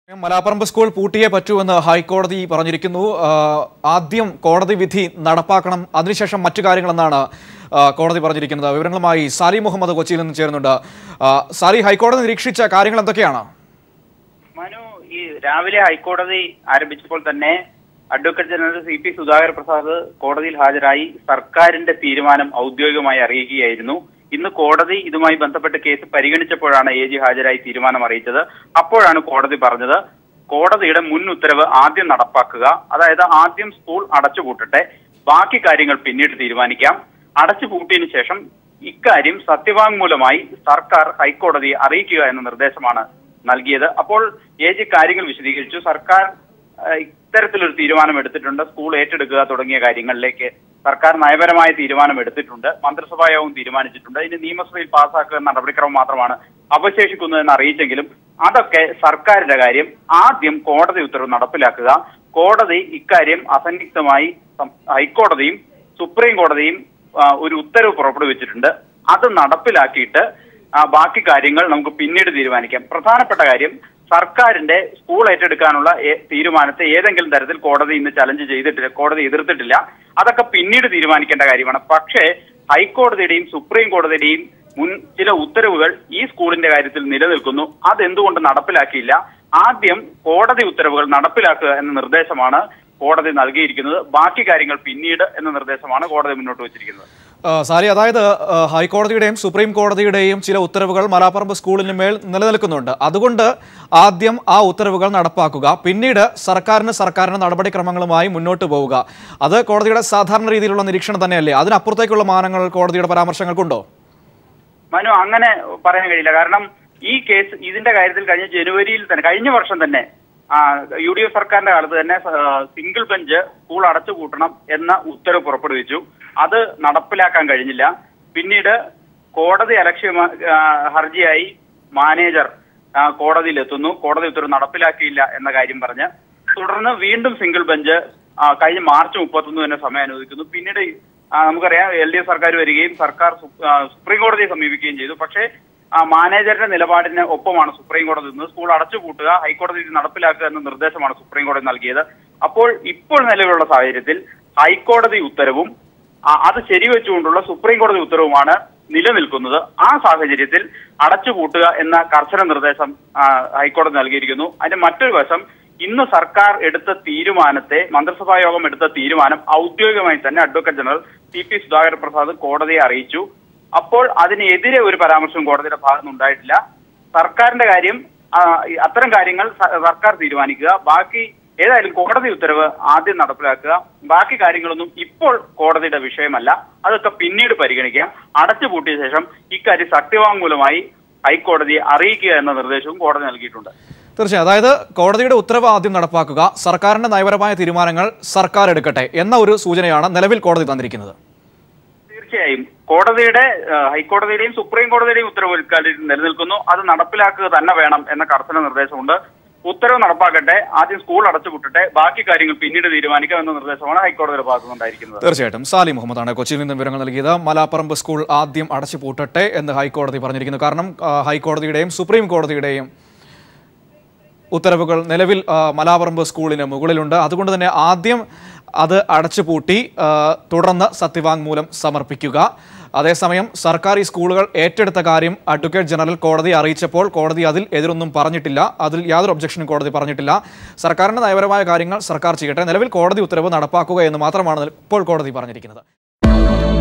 Malaparamba school പൂട്ടിയേ പറ്റൂവെന്ന് ഹൈക്കോടതി പറഞ്ഞിരിക്കുന്നു ആ, ആദ്യം കോടതി വിധി നടപ്പാക്കണം അതിനുശേഷം മറ്റു കാര്യങ്ങളെന്നാണ് ആ, കോടതി പറഞ്ഞിരിക്കുന്നത് വിവരങ്ങളുമായി സാലി മുഹമ്മദ് കൊച്ചിയിൽ നിന്ന് ചേരുന്നുണ്ട് ആ, സാലി ഹൈക്കോടതി നിരീക്ഷിച്ച കാര്യങ്ങൾ എന്തൊക്കെയാണ് മനു ഈ രാവിലെ ഹൈക്കോടതി ആരംഭിച്ചപ്പോൾ തന്നെ advocate general C P Sudhakar Prasad കോടതിയിൽ ഹാജരായി സർക്കാരിന്റെ തീരുമാനം ഔദ്യോഗികമായി അറിയിക്കുകയായിരുന്നു ഇന്ന് കോടതി ഇതുമായി ബന്ധപ്പെട്ട് കേസ് പരിഗണിച്ചപ്പോഴാണ് എ ജി ഹാജരായി തീരുമാനം അറിയിച്ചത് അപ്പോഴാണ് കോടതി പറഞ്ഞത് കോടതിയുടെ മുൻ ഉത്തരവ് ആദ്യം നടപ്പാക്കുക അതായത് ആദ്യം സ്കൂൾ അടച്ചുപൂട്ടട്ടെ ബാക്കി കാര്യങ്ങൾ പിന്നീട് തീരുമാനിക്കാം അടച്ചുപൂട്ടിയതിനു ശേഷം ഇക്കാര്യം സത്യവാങ്മൂലമായി സർക്കാർ ഹൈക്കോടതിയെ അറിയിക്കുക എന്ന നിർദ്ദേശമാണ് നൽകിയത് അപ്പോൾ എ ജി കാര്യങ്ങൾ വിശദീകരിച്ചു സർക്കാർ ആ, ഇത്തരത്തിലൊരു തീരുമാനം എടുത്തിട്ടുണ്ട് സ്കൂൾ ഏറ്റെടുക്കുക തുടങ്ങിയ കാര്യങ്ങളിലേക്ക് സർക്കാർ നയപരമായ തീരുമാനം എടുത്തിട്ടുണ്ട് മന്ത്രിസഭാ യോഗം തീരുമാനിച്ചിട്ടുണ്ട് ഇനി നിയമസഭയിൽ പാസ്സാക്കുക എന്ന നടപടിക്രമം മാത്രമാണ് അവശേഷിക്കുന്നതെന്ന് അറിയിച്ചെങ്കിലും അതൊക്കെ സർക്കാരിന്റെ കാര്യം ആദ്യം കോടതി ഉത്തരവ് നടപ്പിലാക്കുക കോടതി ഇക്കാര്യം അസന്നിഗ്ധമായി സം- ഹൈക്കോടതിയും സുപ്രീം കോടതിയും ആ, ഒരു ഉത്തരവ് പുറപ്പെടുവിച്ചിട്ടുണ്ട് അത് നടപ്പിലാക്കിയിട്ട് ആ, ബാക്കി കാര്യങ്ങൾ നമുക്ക് പിന്നീട് തീരുമാനിക്കാം പ്രധാനപ്പെട്ട കാര്യം സർക്കാരിന്റെ സ്കൂൾ ഏറ്റെടുക്കാനുള്ള ഏ- തീരുമാനത്തെ ഏതെങ്കിലും തരത്തിൽ കോടതി ഇന്ന് ചലഞ്ച് ചെയ്തിട്ടില്ല കോടതി എതിർത്തിട്ടില്ല അതൊക്കെ പിന്നീട് തീരുമാനിക്കേണ്ട കാര്യമാണ് പക്ഷേ ഹൈക്കോടതിയുടെയും സുപ്രീം കോടതിയുടെയും മുൻ ചില ഉത്തരവുകൾ ഈ സ്കൂളിന്റെ കാര്യത്തിൽ നിലനിൽക്കുന്നു അതെന്തുകൊണ്ട് നടപ്പിലാക്കിയില്ല ആദ്യം കോടതി ഉത്തരവുകൾ നടപ്പിലാക്കുക എന്ന നിർദ്ദേശമാണ് കോടതി നൽകിയിരിക്കുന്നത് ബാക്കി കാര്യങ്ങൾ പിന്നീട് എന്ന നിർദ്ദേശമാണ് കോടതി മുന്നോട്ട് വെച്ചിരിക്കുന്നത് ആ, സാലി അതായത് ആ, ഹൈക്കോടതിയുടെയും സുപ്രീം കോടതിയുടെയും ചില ഉത്തരവുകൾ മലാപ്പറമ്പ് സ്കൂളിന് മേൽ നിലനിൽക്കുന്നുണ്ട് അതുകൊണ്ട് ആദ്യം ആ ഉത്തരവുകൾ നടപ്പാക്കുക പിന്നീട് സർക്കാരിന് സർക്കാരിന്റെ നടപടിക്രമങ്ങളുമായി മുന്നോട്ട് പോവുക അത് കോടതിയുടെ സാധാരണ രീതിയിലുള്ള നിരീക്ഷണം തന്നെയല്ലേ അതിനപ്പുറത്തേക്കുള്ള മാനങ്ങൾ കോടതിയുടെ പരാമർശങ്ങൾക്കുണ്ടോ മനു അങ്ങനെ പറയാൻ കഴിയില്ല കാരണം ഈ കേസ് ഇതിന്റെ കാര്യത്തിൽ കഴിഞ്ഞ ജനുവരിയിൽ തന്നെ കഴിഞ്ഞ വർഷം തന്നെ ആ, യു ഡി എഫ് സർക്കാരിന്റെ കാലത്ത് തന്നെ ആ, സിംഗിൾ ബെഞ്ച് സ്കൂൾ അടച്ചുപൂട്ടണം എന്ന ഉത്തരവ് പുറപ്പെടുവിച്ചു അത് നടപ്പിലാക്കാൻ കഴിഞ്ഞില്ല പിന്നീട് കോടതി അലക്ഷ്യ ഹർജിയായി മാനേജർ ആ, കോടതിയിൽ എത്തുന്നു കോടതി ഉത്തരവ് നടപ്പിലാക്കിയില്ല എന്ന കാര്യം പറഞ്ഞ് തുടർന്ന് വീണ്ടും സിംഗിൾ ബെഞ്ച് ആ, കഴിഞ്ഞ മാർച്ച് മുപ്പത്തൊന്ന് തന്നെ സമയം അനുവദിക്കുന്നു പിന്നീട് ആ, നമുക്കറിയാം എൽ ഡി എഫ് സർക്കാർ വരികയും സർക്കാർ സു- ആ, സുപ്രീം കോടതിയെ സമീപിക്കുകയും ചെയ്തു പക്ഷേ ആ, മാനേജറുടെ നിലപാടിന് ഒപ്പമാണ് സുപ്രീം കോടതി നിന്നത് സ്കൂൾ അടച്ചുപൂട്ടുക ഹൈക്കോടതി ഇത് നടപ്പിലാക്കുക എന്ന നിർദ്ദേശമാണ് സുപ്രീം കോടതി നൽകിയത് അപ്പോൾ ഇപ്പോൾ നിലവിലുള്ള സാഹചര്യത്തിൽ ഹൈക്കോടതി ഉത്തരവും ആ, അത് ശരിവെച്ചുകൊണ്ടുള്ള സുപ്രീം കോടതി ഉത്തരവുമാണ് നിലനിൽക്കുന്നത് ആ സാഹചര്യത്തിൽ അടച്ചുപൂട്ടുക എന്ന കർശന നിർദ്ദേശം ആ, ഹൈക്കോടതി നൽകിയിരിക്കുന്നു അതിന്റെ മറ്റൊരു വശം ഇന്ന് സർക്കാർ എടുത്ത തീരുമാനത്തെ മന്ത്രിസഭാ യോഗം എടുത്ത തീരുമാനം ഔദ്യോഗികമായി തന്നെ advocate general T P Sudhakar Prasad കോടതിയെ അറിയിച്ചു അപ്പോൾ അതിനെതിരെ ഒരു പരാമർശവും കോടതിയുടെ ഭാഗത്തുനിന്ന് ഉണ്ടായിട്ടില്ല സർക്കാരിന്റെ കാര്യം ആ, ഈ അത്തരം കാര്യങ്ങൾ സ- സർക്കാർ തീരുമാനിക്കുക ബാക്കി ഏതായാലും കോടതി ഉത്തരവ് ആദ്യം നടപ്പിലാക്കുക ബാക്കി കാര്യങ്ങളൊന്നും ഇപ്പോൾ കോടതിയുടെ വിഷയമല്ല അതൊക്കെ പിന്നീട് പരിഗണിക്കാം അടച്ചുപൂട്ടിയ ശേഷം ഇക്കാര്യം സത്യവാങ്മൂലമായി ഹൈക്കോടതിയെ അറിയിക്കുക എന്ന നിർദ്ദേശവും കോടതി നൽകിയിട്ടുണ്ട് തീർച്ചയായും അതായത് കോടതിയുടെ ഉത്തരവ് ആദ്യം നടപ്പാക്കുക സർക്കാരിന്റെ നയപരമായ തീരുമാനങ്ങൾ സർക്കാർ എടുക്കട്ടെ എന്ന ഒരു സൂചനയാണ് നിലവിൽ കോടതി തന്നിരിക്കുന്നത് തീർച്ചയായും കോടതിയുടെ ആ, ഹൈക്കോടതിയുടെയും സുപ്രീം കോടതിയുടെയും ഉത്തരവ് ഇക്കാര്യത്തിൽ നിലനിൽക്കുന്നു അത് നടപ്പിലാക്കുക തന്നെ വേണം എന്ന കർശന നിർദ്ദേശമുണ്ട് ഉത്തരവ് നടപ്പാക്കട്ടെ ആദ്യം സ്കൂൾ അടച്ചുപൂട്ടട്ടെ ബാക്കി കാര്യങ്ങൾ പിന്നീട് തീരുമാനിക്കാം എന്ന നിർദ്ദേശമാണ് ഹൈക്കോടതിയുടെ ഭാഗത്തുനിന്നുണ്ടായിരിക്കുന്നത് തീർച്ചയായിട്ടും സാലി മുഹമ്മദാണ് കൊച്ചിയിൽ നിന്നും വിവരങ്ങൾ നൽകിയത് മലാപ്പറമ്പ് സ്കൂൾ ആദ്യം അടച്ചു പൂട്ടട്ടെ എന്ന് ഹൈക്കോടതി പറഞ്ഞിരിക്കുന്നു കാരണം ആ, ഹൈക്കോടതിയുടെയും സുപ്രീം കോടതിയുടെയും ഉത്തരവുകൾ നിലവിൽ ആ, മലാപ്പറമ്പ് സ്കൂളിന് മുകളിലുണ്ട് അതുകൊണ്ട് തന്നെ ആദ്യം അത് അടച്ചുപൂട്ടി ആ, തുടർന്ന് സത്യവാങ്മൂലം സമർപ്പിക്കുക അതേസമയം സർക്കാർ ഈ സ്കൂളുകൾ ഏറ്റെടുത്ത കാര്യം അഡ്വക്കേറ്റ് ജനറൽ കോടതിയെ അറിയിച്ചപ്പോൾ കോടതി അതിൽ എതിരൊന്നും പറഞ്ഞിട്ടില്ല അതിൽ യാതൊരു ഒബ്ജക്ഷനും കോടതി പറഞ്ഞിട്ടില്ല സർക്കാരിന്റെ നയപരമായ കാര്യങ്ങൾ സർക്കാർ ചെയ്യട്ടെ നിലവിൽ കോടതി ഉത്തരവ് നടപ്പാക്കുക എന്ന് മാത്രമാണ് ഇപ്പോൾ കോടതി പറഞ്ഞിരിക്കുന്നത്